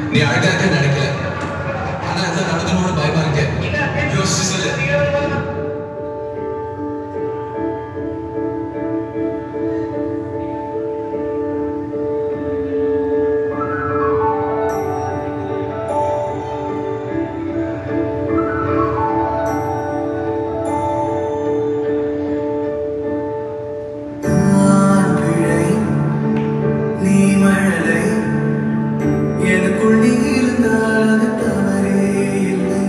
நீ அழகா இருக்க நினைக்கல ஆனா அதான் நடக்கணும்னு பயமா இருக்கு யோசிச்சு சொல்லு நான் பிழை நீ மழலை எனக்குள் நீ இருந்தால் அது தவறே இல்லை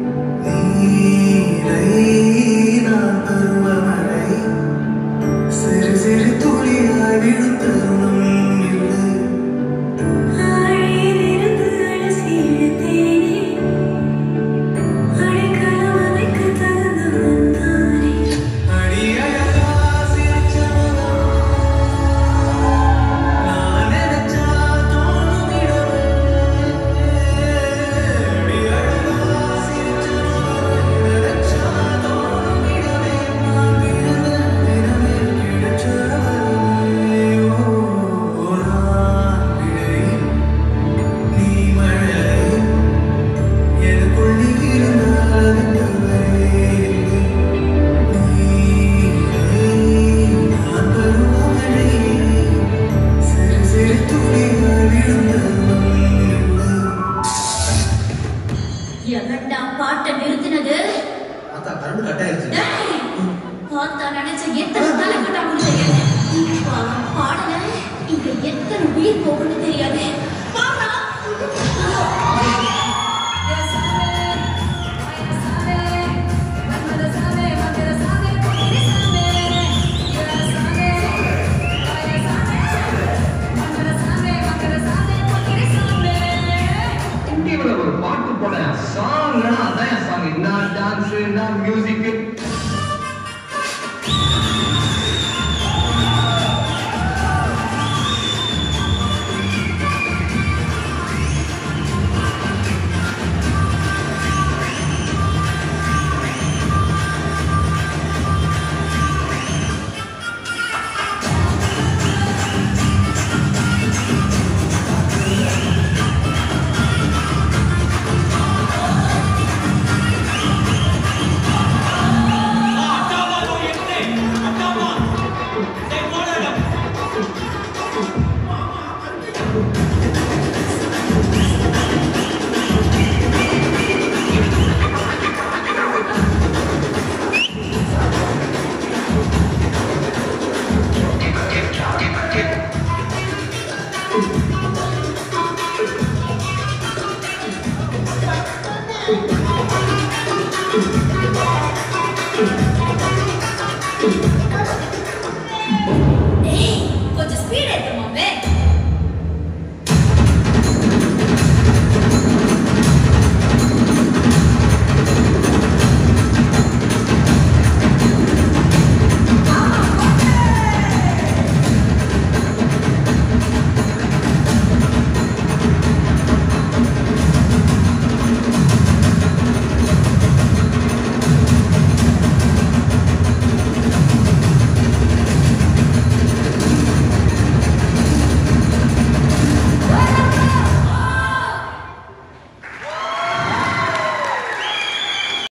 நீரை நான் பருவமழை சிறு சிறு துளியாய் விழும் தருணம் இல்லை ஆழியிலிருந்து அலசி இழுத்தேனே அடைக்கலம் அமைக்க தகுந்தவன் தானே அடியழகா சிரிச்சவனா நான் நினைச்சா தோணும் இடமே அடியழகா சிரிச்சவனா நினைச்சா தோணும் இடமே நான் பிறந்த தினமே கிடைச்சவனே ஓ நான் பிழை நீ மழை எனக்குள் நீ இருந்தால் அது தவறே இல்லை நான் பருவமழை சிறு சிறு துளியாய் விழுந்தவன் இல்லை எவன்டா பாட்டை நிறுத்தினது அத்தா கரண்ட் கட் ஆயிருச்சு டேய்! பார்த்தா நினைச்ச எத்தனை தலைக்கட்டா முடியாது அவன் பாடல இங்க எத்தனை உயிர் போகுன்னு தெரியாது பாடா இந்தியாவுல ஒரு பாட்டு போட சாங்னா அதான் என் சாங் என்ன டான்ஸ் என்ன மியூசிக் ஆ